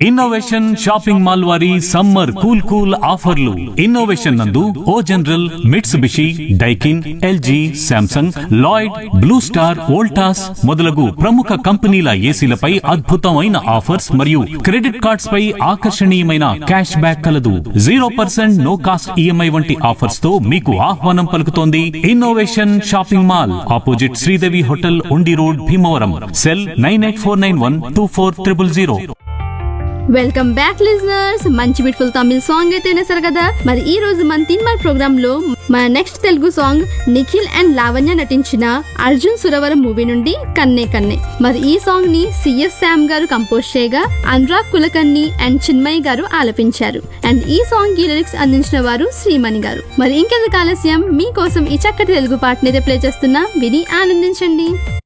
innovation shopping mall వారి summer cool cool ఆఫర్లు innovation నందు O General Mitsubishi Daikin LG Samsung Lloyd blue star Voltas మొదలగు ప్రముఖ కంపెనీల ఏసీలపై అద్భుతమైన ఆఫర్స్ మరియు క్రెడిట్ కార్డ్స్ పై ఆకర్షణీయమైన క్యాష్ బ్యాక్ కలదు zero percent no cost EMI వంటి ఆఫర్స్ తో మీకు ఆహ్వానం పలుకుతోంది innovation shopping mall opposite Sridevi hotel Undi road Bhimavaram cell nine eight four nine one two four triple zero welcome back listeners మంచి బ్యూటిఫుల్ తమిళ్ సాంగ్ అయితే వినేశారు కదా మరి ఈ రోజు మన తిన్మార్ ప్రోగ్రామ్ లో మన next Telugu song Nikhil and Lavanya నటించిన అర్జున్ సురవరం మూవీ నుండి కన్నే కన్నే మరి ఈ సాంగ్ ని సిఎస్ శామ్ గారు కంపోజ్ చేయగా అనురాగ్ కులకర్ణి అండ్ చిన్మయి గారు ఆలపించారు అండ్ ఈ సాంగ్ కి లిరిక్స్ అందించిన వారు శ్రీమణి గారు మరి ఇంకెందుకు ఆలస్యం మీకోసం ఈ చక్కటి తెలుగు పాటనైతే ప్లే చేస్తున్నా విని ఆనందించండి